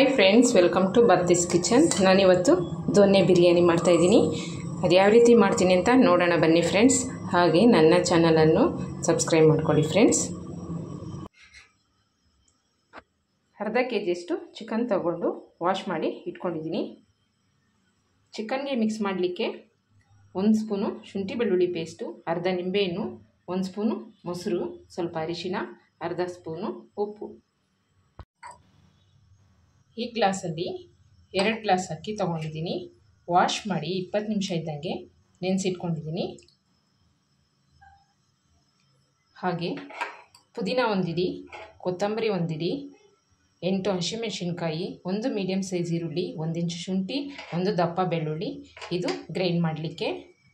hi friends welcome to Barthi's kitchen ನಾನಿವತ್ತು ದೊನ್ನೆ ಬಿರಿಯಾನಿ ಮಾಡ್ತಾಯಿದ್ದೀನಿ ಅದು ಯಾವ ರೀತಿ ಮಾಡ್ತೀನಿ ಅಂತ ನೋಡೋಣ ಬನ್ನಿ ಫ್ರೆಂಡ್ಸ್ ಹಾಗೆ ನನ್ನ ಚಾನಲನ್ನು ಸಬ್ಸ್ಕ್ರೈಬ್ ಮಾಡ್ಕೊಳ್ಳಿ ಫ್ರೆಂಡ್ಸ್ ಅರ್ಧ ಕೆ ಜಿಯಷ್ಟು ಚಿಕನ್ ತಗೊಂಡು ವಾಶ್ ಮಾಡಿ ಇಟ್ಕೊಂಡಿದ್ದೀನಿ ಚಿಕನ್ಗೆ ಮಿಕ್ಸ್ ಮಾಡಲಿಕ್ಕೆ ಒಂದು ಸ್ಪೂನು ಶುಂಠಿ ಬೆಳ್ಳುಳ್ಳಿ ಪೇಸ್ಟು ಅರ್ಧ ನಿಂಬೆಹಣ್ಣು ಒಂದು ಸ್ಪೂನು ಮೊಸರು ಸ್ವಲ್ಪ ಅರಿಶಿನ ಅರ್ಧ ಸ್ಪೂನು ಉಪ್ಪು ಈ ಗ್ಲಾಸಲ್ಲಿ ಎರಡು ಗ್ಲಾಸ್ ಅಕ್ಕಿ ತೊಗೊಂಡಿದ್ದೀನಿ ವಾಶ್ ಮಾಡಿ ಇಪ್ಪತ್ತು ನಿಮಿಷ ಇದ್ದಂಗೆ ನೆನೆಸಿಟ್ಕೊಂಡಿದ್ದೀನಿ ಹಾಗೆ ಪುದೀನ ಒಂದಿಡಿ ಕೊತ್ತಂಬರಿ ಒಂದಿಡಿ ಎಂಟು ಹಸಿಮೆಣಸಿನ್ಕಾಯಿ ಒಂದು ಮೀಡಿಯಮ್ ಸೈಜ್ ಈರುಳ್ಳಿ ಒಂದು ಇಂಚು ಶುಂಠಿ ಒಂದು ದಪ್ಪ ಬೆಳ್ಳುಳ್ಳಿ ಇದು ಗ್ರೈಂಡ್ ಮಾಡಲಿಕ್ಕೆ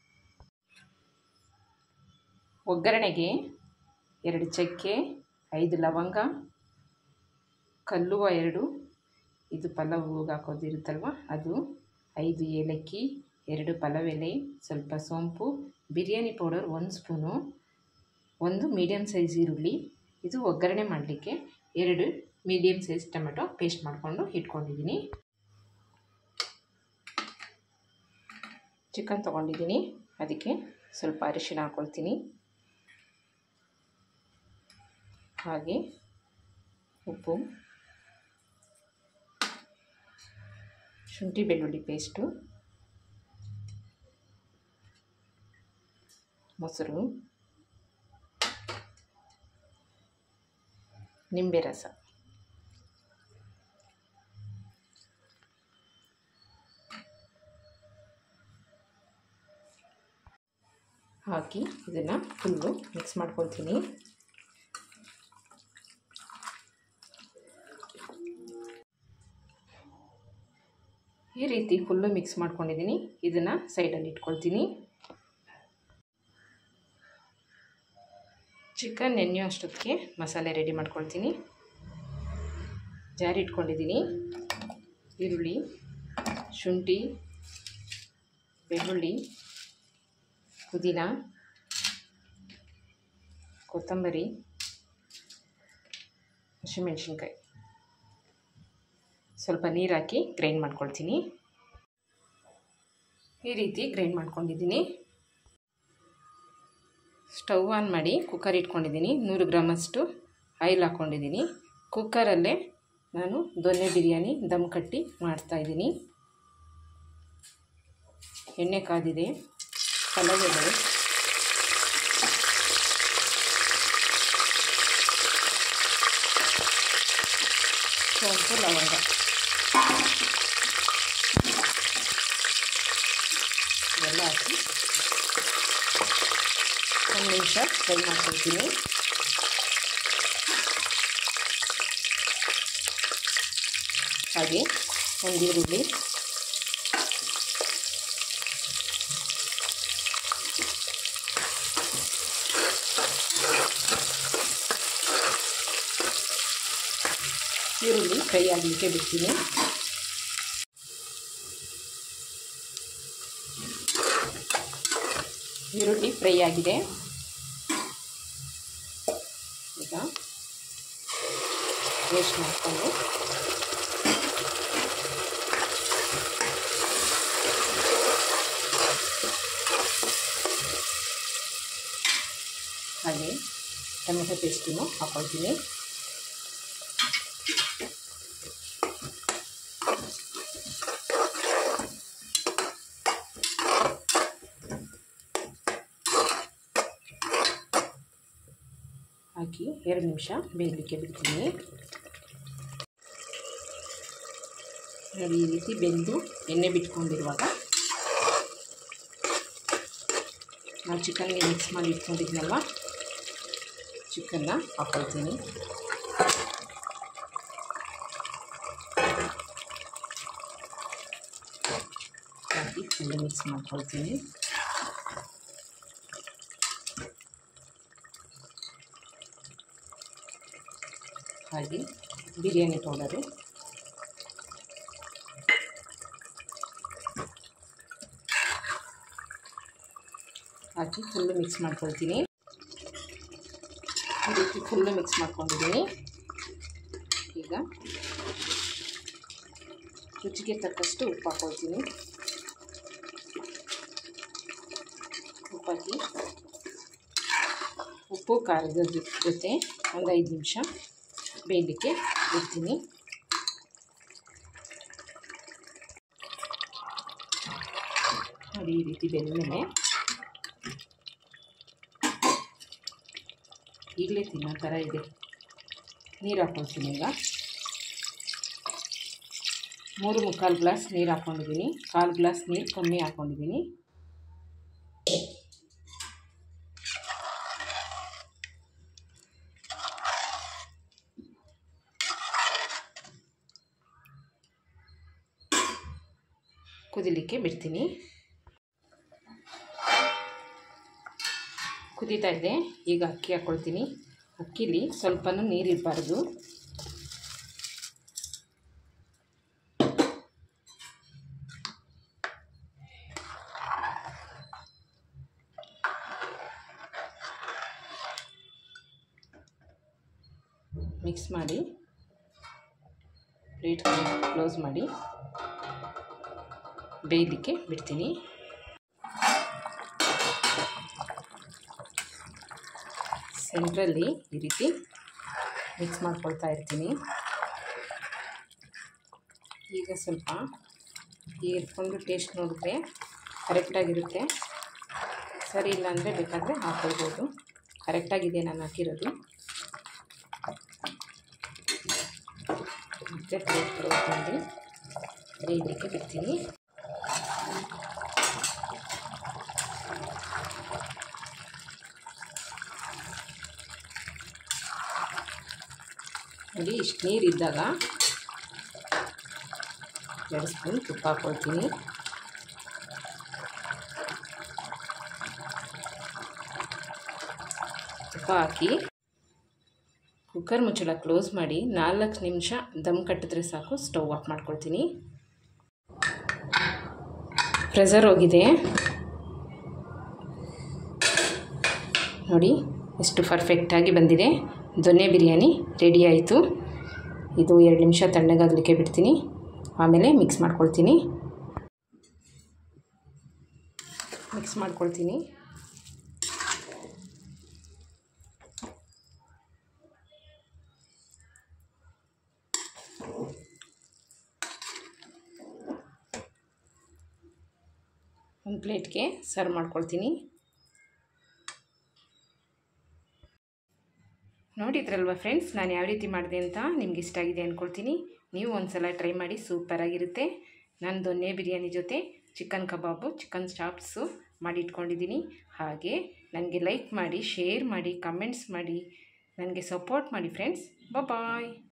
ಒಗ್ಗರಣೆಗೆ ಎರಡು ಚಕ್ಕೆ ಐದು ಲವಂಗ ಕಲ್ಲುವ ಎರಡು ಇದು ಪಲಾವ್ಗೆ ಹಾಕೋದಿರುತ್ತಲ್ವ ಅದು ಐದು ಏಲಕ್ಕಿ ಎರಡು ಪಲಾವ್ ಎಲೆ ಸ್ವಲ್ಪ ಸೋಂಪು ಬಿರಿಯಾನಿ ಪೌಡರ್ ಒಂದು ಸ್ಪೂನು ಒಂದು ಮೀಡಿಯಮ್ ಸೈಜ್ ಈರುಳ್ಳಿ ಇದು ಒಗ್ಗರಣೆ ಮಾಡಲಿಕ್ಕೆ ಎರಡು ಮೀಡಿಯಮ್ ಸೈಜ್ ಟೊಮೆಟೊ ಪೇಸ್ಟ್ ಮಾಡಿಕೊಂಡು ಇಟ್ಕೊಂಡಿದ್ದೀನಿ ಚಿಕನ್ ತೊಗೊಂಡಿದ್ದೀನಿ ಅದಕ್ಕೆ ಸ್ವಲ್ಪ ಅರಿಶಿಣ ಹಾಕ್ಕೊಳ್ತೀನಿ ಹಾಗೆ ಉಪ್ಪು ಶುಂಠಿ ಬೆಳ್ಳುಳ್ಳಿ ಪೇಸ್ಟು ಮೊಸರು ನಿಂಬೆ ರಸ ಹಾಕಿ ಇದನ್ನು ಫುಲ್ಲು ಮಿಕ್ಸ್ ಮಾಡ್ಕೊಳ್ತೀನಿ ಈ ರೀತಿ ಫುಲ್ಲು ಮಿಕ್ಸ್ ಮಾಡ್ಕೊಂಡಿದ್ದೀನಿ ಇದನ್ನು ಸೈಡಲ್ಲಿ ಇಟ್ಕೊಳ್ತೀನಿ ಚಿಕನ್ ನೆನೆಯೋ ಅಷ್ಟೊತ್ತಿಗೆ ಮಸಾಲೆ ರೆಡಿ ಮಾಡ್ಕೊಳ್ತೀನಿ ಜಾರಿ ಇಟ್ಕೊಂಡಿದ್ದೀನಿ ಈರುಳ್ಳಿ ಶುಂಠಿ ಬೆಳ್ಳುಳ್ಳಿ ಪುದೀನ ಕೊತ್ತಂಬರಿ ಹಸಿಮೆಣ್ಸಿನ್ಕಾಯಿ ಸ್ವಲ್ಪ ನೀರು ಹಾಕಿ ಗ್ರೈಂಡ್ ಮಾಡ್ಕೊಳ್ತೀನಿ ಈ ರೀತಿ ಗ್ರೈಂಡ್ ಮಾಡ್ಕೊಂಡಿದ್ದೀನಿ ಸ್ಟವ್ ಆನ್ ಮಾಡಿ ಕುಕ್ಕರ್ ಇಟ್ಕೊಂಡಿದ್ದೀನಿ ನೂರು ಗ್ರಾಮಷ್ಟು ಆಯಿಲ್ ಹಾಕ್ಕೊಂಡಿದ್ದೀನಿ ಕುಕ್ಕರಲ್ಲೇ ನಾನು ದೊನ್ನೆ ಬಿರಿಯಾನಿ ದಮ್ ಕಟ್ಟಿ ಮಾಡ್ತಾಯಿದ್ದೀನಿ ಎಣ್ಣೆ ಕಾದಿದೆ ಪಲಾವ್ ಎಲೆ ಸೋಂಪು ಲವಂಗ ಇವೆಲ್ಲ ಹಾಕಿ ಒಂದು ನಿಮಿಷ ಫ್ರೈ ಮಾಡ್ಕೊಳ್ತೀನಿ ಹಾಗೆ ಒಂದು ಈರುಳ್ಳಿ ಈರುಳ್ಳಿ ಫ್ರೈ ಆಗಲಿಕ್ಕೆ ಬಿಡ್ತೀನಿ ಈರುಳ್ಳಿ ಫ್ರೈ ಆಗಿದೆ ಈಗ ವೇಸ್ಟ್ ಮಾಡಿಕೊಂಡು ಹಾಗೆ ಟೊಮೆಟೊ ಪೇಸ್ಟನ್ನು ಹಾಕ್ಕೊಳ್ತೀನಿ ಹಾಕಿ ಎರಡು ನಿಮಿಷ ಬೇಯಲಿಕ್ಕೆ ಬಿಡ್ತೀನಿ ನೋಡಿ ಈ ರೀತಿ ಬೆಂದು ಎಣ್ಣೆ ಬಿಟ್ಕೊಂಡಿರುವಾಗ ನಾವು ಚಿಕನ್ಗೆ ಮಿಕ್ಸ್ ಮಾಡಿ ಇಟ್ಕೊಂಡಿದ್ನಲ್ವ ಚಿಕನ್ನ ಹಾಕ್ಕೊಳ್ತೀನಿ ಹಾಕಿ ಫುಲ್ಲು ಮಿಕ್ಸ್ ಮಾಡ್ಕೊಳ್ತೀನಿ ಹಾಗೆ ಬಿರಿಯಾನಿ ಪೌಡರು ಹಾಕಿ ಫುಲ್ಲು ಮಿಕ್ಸ್ ಮಾಡ್ಕೊಳ್ತೀನಿ ಈ ರೀತಿ ಫುಲ್ಲು ಮಿಕ್ಸ್ ಮಾಡ್ಕೊಂಡಿದ್ದೀನಿ ಈಗ ರುಚಿಗೆ ತಕ್ಕಷ್ಟು ಉಪ್ಪು ಹಾಕ್ಕೊಳ್ತೀನಿ ಉಪ್ಪಾಕಿ ಉಪ್ಪು ಖಾರದ ಜೊತೆ ಒಂದು ಐದು ನಿಮಿಷ ಬೇಯಲಿಕ್ಕೆ ಇಡ್ತೀನಿ ನೋಡಿ ಈ ರೀತಿ ಬೆಂದಮೇಲೆ ಈಗಲೇ ತಿನ್ನೋ ಥರ ಇದೆ ನೀರು ಹಾಕ್ಕೊಳ್ತೀನಿ ಈಗ ಮೂರು ಮುಕ್ಕಾಲು ಗ್ಲಾಸ್ ನೀರು ಹಾಕ್ಕೊಂಡಿದ್ದೀನಿ ಕಾಲು ಗ್ಲಾಸ್ ನೀರು ಕಮ್ಮಿ ಹಾಕ್ಕೊಂಡಿದ್ದೀನಿ ಕುದಿಲಿಕ್ಕೆ ಬಿಡ್ತೀನಿ ಕುದೀತಾ ಇದೆ ಈಗ ಅಕ್ಕಿ ಹಾಕ್ಕೊಳ್ತೀನಿ ಅಕ್ಕಿಲಿ ಸ್ವಲ್ಪನೂ ನೀರಿರಬಾರ್ದು ಮಿಕ್ಸ್ ಮಾಡಿ ಪ್ಲೇಟ್ ಕ್ಲೋಸ್ ಮಾಡಿ ಬೇಯಲಿಕ್ಕೆ ಬಿಡ್ತೀನಿ ಸೆಂಟ್ರಲ್ಲಿ ಈ ರೀತಿ ಮಿಕ್ಸ್ ಮಾಡ್ಕೊಳ್ತಾ ಇರ್ತೀನಿ ಈಗ ಸ್ವಲ್ಪ ಹೀರ್ಕೊಂಡು ಟೇಸ್ಟ್ ನೋಡಿದ್ರೆ ಕರೆಕ್ಟಾಗಿರುತ್ತೆ ಸರಿ ಇಲ್ಲ ಅಂದರೆ ಬೇಕಾದರೆ ಹಾಕ್ಕೊಳ್ಬೋದು ಕರೆಕ್ಟಾಗಿದೆ ನಾನು ಹಾಕಿರೋದು ಮತ್ತು ಪ್ಲೇಟ್ ಕ್ಲೋಸ್ ಮಾಡಿ ಬೇಯಲಿಕ್ಕೆ ಬಿಡ್ತೀನಿ ನೋಡಿ ಇಷ್ಟು ನೀರಿದ್ದಾಗ ಎರಡು ಸ್ಪೂನ್ ತುಪ್ಪ ಹಾಕ್ಕೊಳ್ತೀನಿ ತುಪ್ಪ ಹಾಕಿ ಕುಕ್ಕರ್ ಮುಚ್ಚಳ ಕ್ಲೋಸ್ ಮಾಡಿ ನಾಲ್ಕು ನಿಮಿಷ ದಮ್ ಕಟ್ಟಿದ್ರೆ ಸಾಕು ಸ್ಟವ್ ಆಫ್ ಮಾಡ್ಕೊಳ್ತೀನಿ ಪ್ರೆಸರ್ ಹೋಗಿದೆ ನೋಡಿ ಎಷ್ಟು ಪರ್ಫೆಕ್ಟಾಗಿ ಬಂದಿದೆ ದೊನ್ನೆ ಬಿರಿಯಾನಿ ರೆಡಿ ಆಯಿತು ಇದು ಎರಡು ನಿಮಿಷ ತಣ್ಣಗಾಗಲಿಕ್ಕೆ ಬಿಡ್ತೀನಿ ಆಮೇಲೆ ಮಿಕ್ಸ್ ಮಾಡ್ಕೊಳ್ತೀನಿ ಮಿಕ್ಸ್ ಮಾಡ್ಕೊಳ್ತೀನಿ ಒಂದು ಪ್ಲೇಟ್ಗೆ ಸರ್ವ್ ಮಾಡ್ಕೊಳ್ತೀನಿ ನೋಡಿದ್ರಲ್ವ ಫ್ರೆಂಡ್ಸ್ ನಾನು ಯಾವ ರೀತಿ ಮಾಡಿದೆ ಅಂತ ನಿಮ್ಗೆ ಇಷ್ಟ ಆಗಿದೆ ಅಂದ್ಕೊಳ್ತೀನಿ ನೀವು ಒಂದು ಸಲ ಟ್ರೈ ಮಾಡಿ ಸೂಪರಾಗಿರುತ್ತೆ ನಾನು ದೊನ್ನೆ ಬಿರಿಯಾನಿ ಜೊತೆ ಚಿಕನ್ ಕಬಾಬು ಚಿಕನ್ ಚಾಪ್ಸು ಮಾಡಿ ಇಟ್ಕೊಂಡಿದ್ದೀನಿ ಹಾಗೆ ನನಗೆ ಲೈಕ್ ಮಾಡಿ ಶೇರ್ ಮಾಡಿ ಕಮೆಂಟ್ಸ್ ಮಾಡಿ ನನಗೆ ಸಪೋರ್ಟ್ ಮಾಡಿ ಫ್ರೆಂಡ್ಸ್ ಬಾಯ್